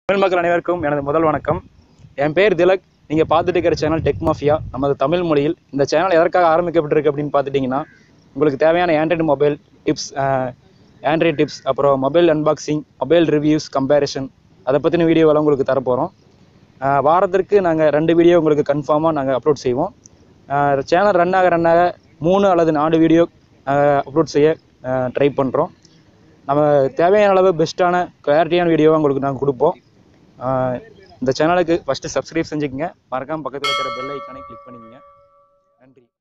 தமிழ் மக்கள் அனைவருக்கும் எனது முதல் வணக்கம் என் பேர் திலக் நீங்கள் பார்த்துட்டு இருக்கிற சேனல் டெக் மாஃபியா நமது தமிழ் மொழியில் இந்த சேனல் எதற்காக ஆரம்பிக்கப்பட்டிருக்கு அப்படின்னு பார்த்துட்டிங்கன்னா உங்களுக்கு தேவையான Android mobile tips Android tips அப்புறம் mobile unboxing mobile reviews comparison அதை பற்றின வீடியோவெல்லாம் உங்களுக்கு தரப்போகிறோம் வாரத்திற்கு நாங்கள் ரெண்டு வீடியோ உங்களுக்கு கன்ஃபார்மாக நாங்கள் அப்லோட் செய்வோம் சேனல் ரன் ஆக ரன் ஆக மூணு அல்லது நாலு வீடியோ அப்லோட் செய்ய ட்ரை பண்ணுறோம் நம்ம தேவையான அளவு பெஸ்ட்டான கிளாரிட்டியான வீடியோவை உங்களுக்கு நாங்கள் கொடுப்போம் ஆஹ் இந்த சேனலுக்கு ஃபஸ்ட்டு சப்ஸ்கிரைப் செஞ்சுக்கங்க மறக்காமல் பக்கத்தில் இருக்கிற பெல் ஐக்கானை கிளிக் பண்ணிக்கங்க நன்றி